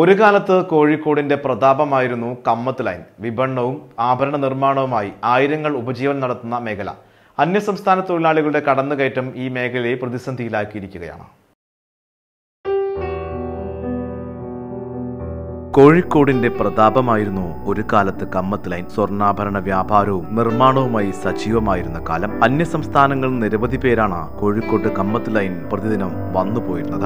ഒരു കാലത്ത് കോഴിക്കോടിന്റെ പ്രതാപമായിരുന്നു കമ്മത്ത് ലൈൻ വിപണനവും ആഭരണ നിർമ്മാണവുമായി ആയിരങ്ങൾ ഉപജീവനം നടത്തുന്ന മേഖല അന്യസംസ്ഥാന തൊഴിലാളികളുടെ കടന്നുകയറ്റം ഈ മേഖലയെ പ്രതിസന്ധിയിലാക്കിയിരിക്കുകയാണ് കോഴിക്കോടിന്റെ പ്രതാപമായിരുന്നു ഒരു കാലത്ത് കമ്മത്ത് ലൈൻ സ്വർണ്ണാഭരണ വ്യാപാരവും നിർമ്മാണവുമായി സജീവമായിരുന്ന കാലം അന്യസംസ്ഥാനങ്ങളിൽ നിരവധി പേരാണ് കോഴിക്കോട് കമ്മത്ത് ലൈൻ പ്രതിദിനം വന്നുപോയിരുന്നത്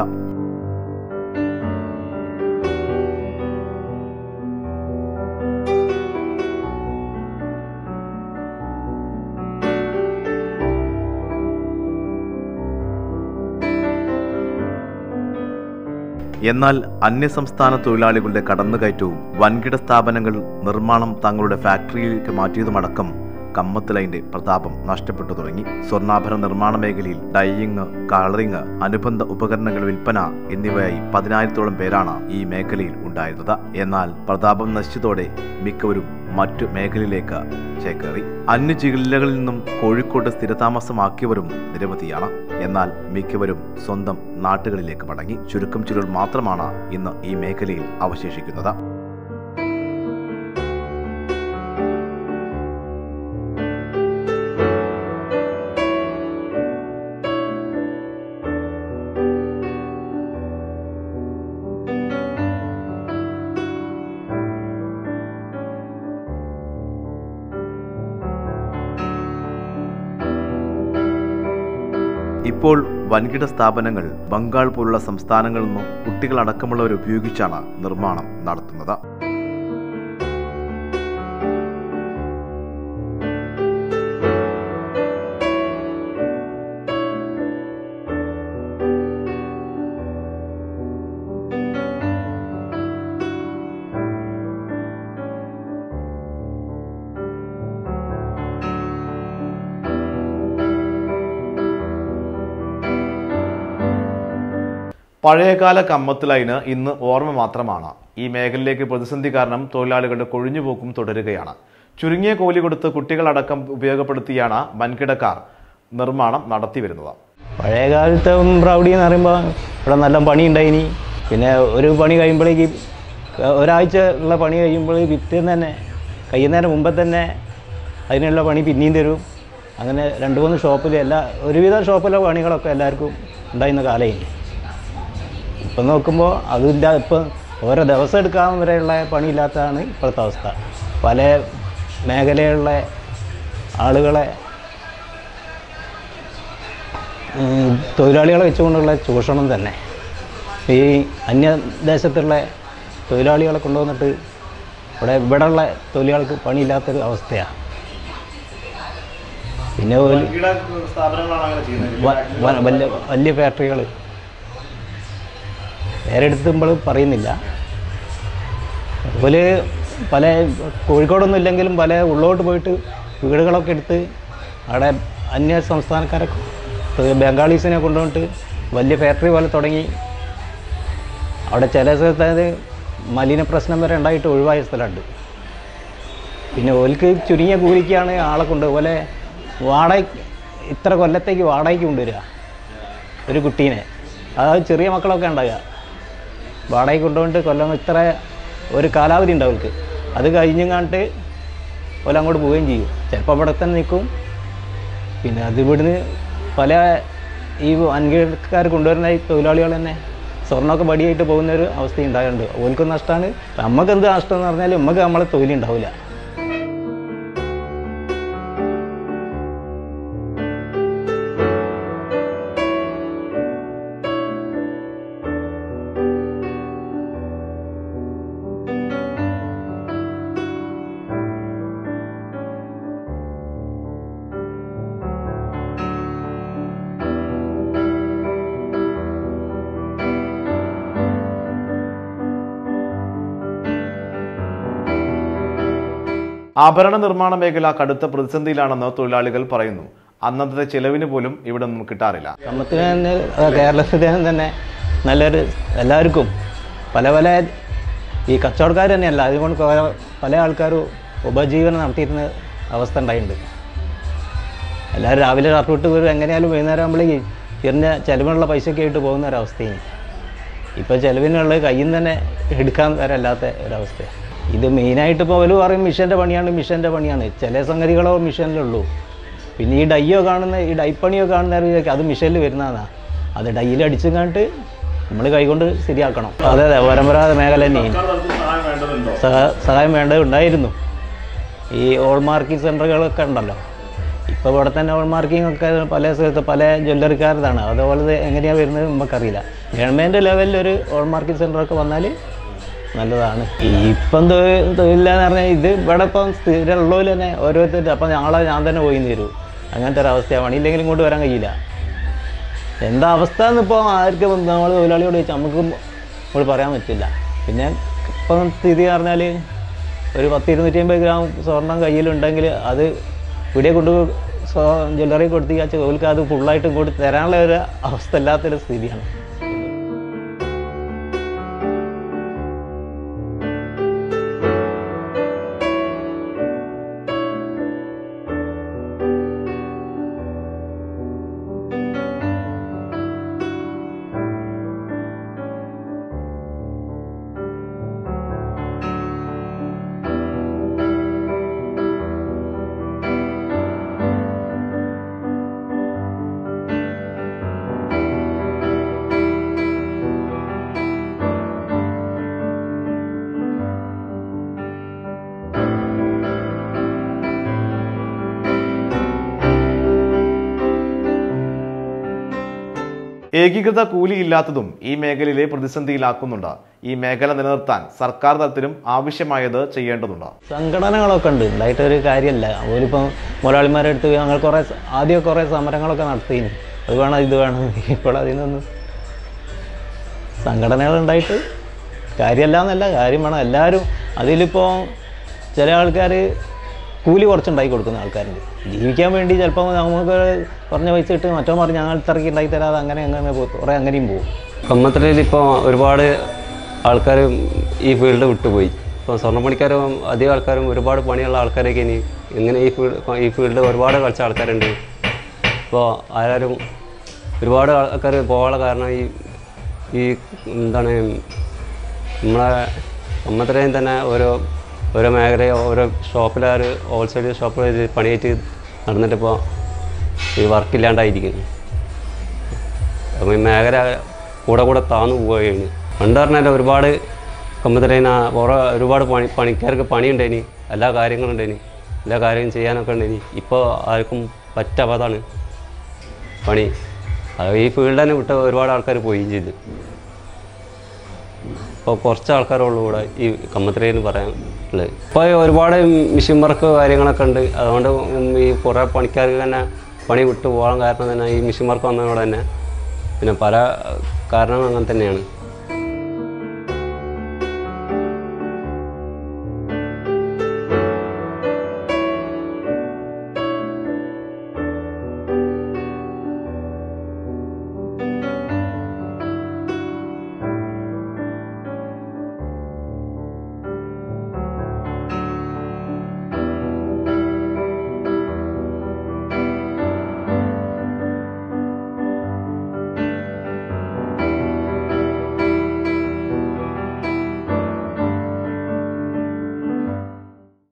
എന്നാൽ അന്യസംസ്ഥാന തൊഴിലാളികളുടെ കടന്നുകയറ്റവും വൻകിട സ്ഥാപനങ്ങൾ നിർമ്മാണം തങ്ങളുടെ ഫാക്ടറിയിലേക്ക് മാറ്റിയതുമടക്കം കമ്മത്ത് ലൈന്റെ പ്രതാപം നഷ്ടപ്പെട്ടു തുടങ്ങി സ്വർണ്ണാഭരണ നിർമ്മാണ മേഖലയിൽ ഡൈയിങ് കളറിങ് അനുബന്ധ ഉപകരണങ്ങൾ വിൽപ്പന എന്നിവയായി പതിനായിരത്തോളം പേരാണ് ഈ മേഖലയിൽ ഉണ്ടായിരുന്നത് എന്നാൽ പ്രതാപം നശിച്ചതോടെ മിക്കവരും മറ്റു മേഖലയിലേക്ക് ചേക്കേറി അന്യ ജില്ലകളിൽ നിന്നും കോഴിക്കോട് സ്ഥിരതാമസമാക്കിയവരും നിരവധിയാണ് എന്നാൽ മിക്കവരും സ്വന്തം നാട്ടുകളിലേക്ക് മടങ്ങി ചുരുക്കം ചിലർ മാത്രമാണ് ഇന്ന് ഈ മേഖലയിൽ അവശേഷിക്കുന്നത് ഇപ്പോൾ വൻകിട സ്ഥാപനങ്ങൾ ബംഗാൾ പോലുള്ള സംസ്ഥാനങ്ങളിൽ നിന്നും കുട്ടികളടക്കമുള്ളവർ ഉപയോഗിച്ചാണ് നിർമ്മാണം നടത്തുന്നത് പഴയകാല കമ്മത്ത് ലൈന് ഇന്ന് ഓർമ്മ മാത്രമാണ് ഈ മേഖലയിലേക്ക് പ്രതിസന്ധി കാരണം തൊഴിലാളികളുടെ കൊഴിഞ്ഞുപോക്കും തുടരുകയാണ് ചുരുങ്ങിയ കൂലി കൊടുത്ത് കുട്ടികളടക്കം ഉപയോഗപ്പെടുത്തിയാണ് വൻകിടക്കാർ നിർമ്മാണം നടത്തിവരുന്നത് പഴയ കാലത്തെ പ്രൗഢി എന്ന് പറയുമ്പോൾ ഇവിടെ നല്ല പണി ഉണ്ടായിനി പിന്നെ ഒരു പണി കഴിയുമ്പോഴേക്ക് ഒരാഴ്ച ഉള്ള പണി കഴിയുമ്പോൾ പിറ്റേന്ന് തന്നെ കഴിയുന്നതിന് മുമ്പ് തന്നെ അതിനുള്ള പണി പിന്നെയും തരും അങ്ങനെ രണ്ട് മൂന്ന് ഷോപ്പിൽ എല്ലാ ഒരുവിധ ഷോപ്പിലെ പണികളൊക്കെ എല്ലാവർക്കും ഉണ്ടായിരുന്ന കാലമായി ഇപ്പം നോക്കുമ്പോൾ അതില്ല ഇപ്പം ഓരോ ദിവസം എടുക്കാൻ വരെയുള്ള പണിയില്ലാത്തതാണ് ഇപ്പോഴത്തെ അവസ്ഥ പല മേഖലയിലുള്ള ആളുകളെ ഉം, തൊഴിലാളികളെ വെച്ചുകൊണ്ടുള്ള ചൂഷണം തന്നെ ഈ അന്യദേശത്തുള്ള തൊഴിലാളികളെ കൊണ്ടുവന്നിട്ട് ഇവിടെ ഇവിടെയുള്ള തൊഴിലാളികൾക്ക് പണിയില്ലാത്തൊരു അവസ്ഥയാണ് പിന്നെ ഒരു വ- വ- വലിയ വലിയ ഫാക്ടറികൾ വേറെ എടുത്തുമ്പോൾ പറയുന്നില്ല അതുപോലെ പല കോഴിക്കോടൊന്നും ഇല്ലെങ്കിലും പല ഉള്ളോട്ട് പോയിട്ട് വീടുകളൊക്കെ എടുത്ത് അവിടെ അന്യ സംസ്ഥാനക്കാരെ ബംഗാളീസിനെ കൊണ്ടുവന്നിട്ട് വലിയ ഫാക്ടറി പോലെ തുടങ്ങി അവിടെ ചില സ്ഥലത്ത് മലിന പ്രശ്നം വരെ ഉണ്ടായിട്ട് ഒഴിവായ സ്ഥലമുണ്ട് പിന്നെ ഓൽക്ക് ചുരുങ്ങിയ കൂലിക്കാണ് ആളെ കൊണ്ട് പോലെ വാടക ഇത്ര കൊല്ലത്തേക്ക് വാടകയ്ക്ക് കൊണ്ടുവരിക ഒരു കുട്ടീനെ അതായത് ചെറിയ മക്കളൊക്കെ ഉണ്ടാകുക വാടകയ്ക്ക് കൊണ്ടുപോയിട്ട് കൊല്ലം ഇത്ര ഒരു കാലാവധി ഉണ്ട് അവർക്ക് അത് കഴിഞ്ഞും കണ്ടിട്ട് ഓല അങ്ങോട്ട് പോവുകയും ചെയ്യും ചിലപ്പോൾ ഇവിടെ തന്നെ നിൽക്കും പിന്നെ അത് ഇവിടുന്ന് പല ഈ വൻകിടക്കാർ കൊണ്ടുവരുന്ന ഈ തൊഴിലാളികൾ തന്നെ സ്വർണ്ണമൊക്കെ പടിയായിട്ട് പോകുന്ന ഒരു അവസ്ഥ ഉണ്ടാകുന്നുണ്ട് ഓൽക്കും നഷ്ടമാണ് നമുക്ക് എന്ത് നഷ്ടം എന്ന് പറഞ്ഞാൽ നമുക്ക് നമ്മളെ തൊഴിലുണ്ടാവില്ല ആഭരണ നിർമ്മാണ മേഖല കടുത്ത പ്രതിസന്ധിയിലാണെന്ന് തൊഴിലാളികൾ പറയുന്നു അന്നത്തെ ചെലവിന് പോലും ഇവിടെ നിന്നും കിട്ടാറില്ല കേരളത്തിന് തന്നെ അഹ് കേരളത്തിന് തന്നെ നല്ലൊരു എല്ലാവർക്കും പല പല ഈ കച്ചവടക്കാർ തന്നെയല്ല അതുകൊണ്ട് കുറെ- പല ആൾക്കാരും ഉപജീവനം നടത്തിയിരുന്ന അവസ്ഥ ഉണ്ടായിട്ടുണ്ട് എല്ലാവരും രാവിലെ ഷർട്ട് വരും എങ്ങനെയാലും വൈകുന്നേരം ആകുമ്പോഴേക്ക് ചെറിയ ചിലവിനുള്ള പൈസയൊക്കെ ആയിട്ട് പോകുന്ന ഒരവസ്ഥയാണ് ഇപ്പോൾ ചിലവിനുള്ള കയ്യിൽ നിന്ന് തന്നെ എടുക്കാൻ വരെ അല്ലാത്ത ഒരവസ്ഥയാണ് ഇത് മെയിനായിട്ട് ഇപ്പോൾ അവർ പറയും മിഷൻ്റെ പണിയാണ് മിഷൻ്റെ പണിയാണ് ചില സംഗതികളോ മിഷനിലുള്ളൂ പിന്നെ ഈ ഡയ്യോ കാണുന്ന ഈ ഡൈപ്പണിയോ കാണുന്ന വിചാരിക്കും അത് മിഷനിൽ വരുന്നതാണ് അത് ഡയ്യിൽ അടിച്ചും കണ്ടിട്ട് നമ്മൾ കൈകൊണ്ട് ശരിയാക്കണം അതെ അതെ പരമ്പരാഗത മേഖല തന്നെയാണ് സഹാ- സഹായം വേണ്ടത് ഉണ്ടായിരുന്നു ഈ ഓൾ മാർക്കിംഗ് സെൻ്ററുകളൊക്കെ ഉണ്ടല്ലോ ഇപ്പോൾ ഇവിടെ തന്നെ ഓൾ മാർക്കിംഗ് ഒക്കെ പല സ്ഥലത്ത് പല ജ്വല്ലറിക്കാരതാണ് അതുപോലെ ഇത് എങ്ങനെയാണ് വരുന്നത് നമുക്കറിയില്ല ഗവൺമെൻറ് ലെവലിൽ ഒരു ഓൾ മാർക്കിംഗ് സെൻ്ററൊക്കെ വന്നാൽ നല്ലതാണ് ഇപ്പം തൊഴിൽ തൊഴിലില്ലാന്ന് പറഞ്ഞാൽ ഇത് ഇവിടെ ഇപ്പം സ്ഥിരമുള്ളവർ തന്നെ ഓരോരുത്തർ അപ്പം ഞങ്ങളെ ഞാൻ തന്നെ പോയി തരൂ അങ്ങനത്തെ ഒരു അവസ്ഥയാണ് പണിയില്ലെങ്കിലും ഇങ്ങോട്ട് വരാൻ കഴിയില്ല എന്താ അവസ്ഥ എന്നിപ്പോൾ ആർക്ക് നമ്മൾ തൊഴിലാളിയോട് ചോദിച്ചാൽ നമുക്ക് ഇവിടെ പറയാൻ പറ്റില്ല പിന്നെ ഇപ്പം സ്ഥിതി പറഞ്ഞാൽ ഒരു പത്ത് ഇരുന്നൂറ്റി അമ്പത് ഗ്രാം സ്വർണം കയ്യിലുണ്ടെങ്കിൽ അത് ഇവിടെ കൊണ്ട് ജ്വല്ലറി കൊടുത്തിക്കാച്ച ഓൽക്ക് അത് ഫുള്ളായിട്ട് ഇങ്ങോട്ട് തരാനുള്ള ഒരു അവസ്ഥ ഇല്ലാത്തൊരു സ്ഥിതിയാണ് ഏകീകൃത കൂലിയില്ലാത്തതും ഈ മേഖലയിലെ പ്രതിസന്ധിയിലാക്കുന്നുണ്ട് ഈ മേഖല നിലനിർത്താൻ സർക്കാർ തലത്തിലും ആവശ്യമായത് ചെയ്യേണ്ടതുണ്ട് സംഘടനകളൊക്കെ ഉണ്ട് ഉണ്ടായിട്ടൊരു കാര്യമല്ല അവരിപ്പം മുതലാളിമാരെ അടുത്ത് ഞങ്ങൾ കുറേ സ- ആദ്യം കുറേ സമരങ്ങളൊക്കെ നടത്തിയിരുന്നു അത് വേണം ഇത് വേണം ഇപ്പോൾ അതിനൊന്നും സംഘടനകൾ ഉണ്ടായിട്ട് കാര്യമല്ല എന്നല്ല കാര്യം വേണം എല്ലാവരും അതിലിപ്പോൾ ചില ആൾക്കാർ കൂലി കുറച്ചുണ്ടാക്കി കൊടുക്കുന്ന ആൾക്കാരുണ്ട് ജീവിക്കാൻ വേണ്ടി ചിലപ്പോൾ നമുക്ക് കുറഞ്ഞ പൈസ ഇട്ട് മറ്റോ പറഞ്ഞ് ഞങ്ങൾ ഇത്രയ്ക്ക് ഉണ്ടാക്കി തരാതെ അങ്ങനെ അങ്ങനെ പോകും കുറേ അങ്ങനെയും പോകും കമ്മത്തലയിൽ ഇപ്പോൾ ഒരുപാട് ആൾക്കാർ ഈ ഫീൽഡ് വിട്ടുപോയി ഇപ്പോൾ സ്വർണ്ണപ്പണിക്കാരും അധികം ആൾക്കാരും ഒരുപാട് പണിയുള്ള ആൾക്കാരൊക്കെ ഇനി ഇങ്ങനെ ഈ ഫീൽഡ് ഈ ഫീൽഡ് ഒരുപാട് കളിച്ച ആൾക്കാരുണ്ട് ഇപ്പോൾ ആരും ഒരുപാട് ആൾക്കാർ പോകാനുള്ള കാരണം ഈ ഈ എന്താണ് നമ്മളെ കമ്മത്തലയിൽ തന്നെ ഓരോ ഓരോ മേഖല ഓരോ ഷോപ്പിലാർ ഹോൾസെയിൽ ഷോപ്പിൽ പണിയായിട്ട് നടന്നിട്ടിപ്പോൾ ഈ വർക്കില്ലാണ്ടായിരിക്കും അപ്പോൾ ഈ മേഖല കൂടെ കൂടെ താന്നു പോവുകയാണ് പണ്ട് പറഞ്ഞാൽ ഒരുപാട് കമ്പത്തിലേന കുറേ ഒരുപാട് പണി പണിക്കാർക്ക് പണിയുണ്ടേനി എല്ലാ കാര്യങ്ങളും ഉണ്ടേനി എല്ലാ കാര്യവും ചെയ്യാനൊക്കെ ഉണ്ടേനി ഇപ്പോൾ ആർക്കും പറ്റാവാതാണ് പണി അത് ഈ ഫീൽഡ് തന്നെ വിട്ട് ഒരുപാട് ആൾക്കാർ പോവുകയും ചെയ്തു ഇപ്പോൾ കുറച്ച് ആൾക്കാരുള്ളൂ ഇവിടെ ഈ കമ്മത്തിലേന്ന് പറയാൻ ഉള്ളത് ഇപ്പോൾ ഒരുപാട് മിഷീൻ വർക്ക് കാര്യങ്ങളൊക്കെ ഉണ്ട് അതുകൊണ്ട് ഈ കുറേ പണിക്കാർക്ക് തന്നെ പണി വിട്ടു പോകാൻ കാരണം തന്നെ ഈ മിഷീൻ വർക്ക് വന്നതോടെ തന്നെ പിന്നെ പല കാരണങ്ങൾ അങ്ങനെ തന്നെയാണ്